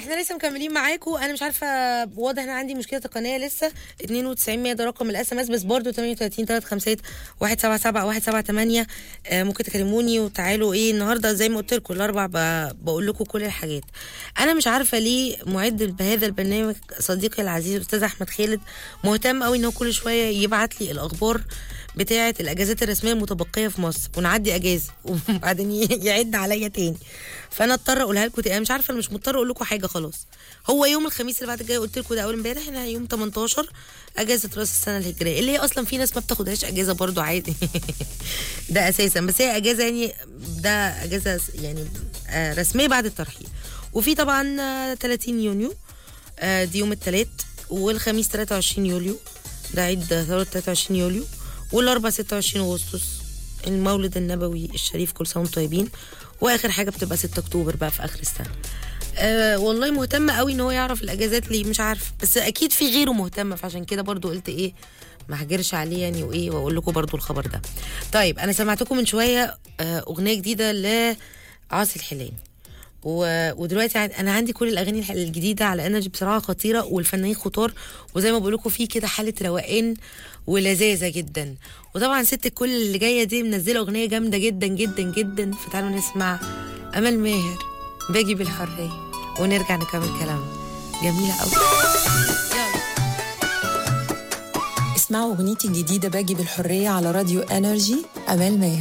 احنا لسه مكملين معاكم انا مش عارفه واضح ان عندي مشكله تقنيه لسه 92 100 ده رقم الاس ام اس بس برضه 38 356 177 178 آه ممكن تكلموني وتعالوا ايه النهارده زي ما قلت لكم الاربع ب- بقول لكم كل الحاجات انا مش عارفه ليه معد بهذا البرنامج صديقي العزيز الاستاذ احمد خالد مهتم قوي ان هو كل شويه يبعت لي الاخبار بتاعه الاجازات الرسميه المتبقيه في مصر ونعدي اجازه وبعدين ي- يعد عليا تاني فانا اضطر اقولها لكم تاني انا مش عارفه انا مش مضطر اقول لكم حاجه خلاص هو يوم الخميس اللي بعد الجاي قلت لكم ده اول امبارح احنا يوم 18 اجازه راس السنه الهجريه اللي هي اصلا في ناس ما بتاخدهاش اجازه برضو عادي ده اساسا بس هي اجازه يعني ده اجازه يعني آه، رسميه بعد الترحيل وفي طبعا آه، 30 يونيو آه، دي يوم الثلاث والخميس 23 يوليو ده عيد ثورة 23 يوليو والأربع 26 أغسطس المولد النبوي الشريف كل سنة وانتم طيبين وآخر حاجة بتبقى 6 أكتوبر بقى في آخر السنة أه والله مهتمة قوي ان هو يعرف الاجازات ليه مش عارف بس اكيد في غيره مهتمة فعشان كده برضو قلت ايه ما هجرش عليه يعني وايه واقول لكم برضو الخبر ده طيب انا سمعتكم من شوية آه، اغنية جديدة لعاصي الحلاني و... ودلوقتي عن- انا عندي كل الاغاني الح- الجديده على انرجي بصراحه خطيره والفنانين خطار وزي ما بقول لكم في كده حاله روقان ولذاذه جدا وطبعا ست الكل اللي جايه دي منزله اغنيه جامده جدا جدا جدا فتعالوا نسمع امل ماهر باجي بالحريه ونرجع نكمل كلامنا جميله قوي اسمعوا اغنيتي الجديده باجي بالحريه على راديو انرجي امال ماهر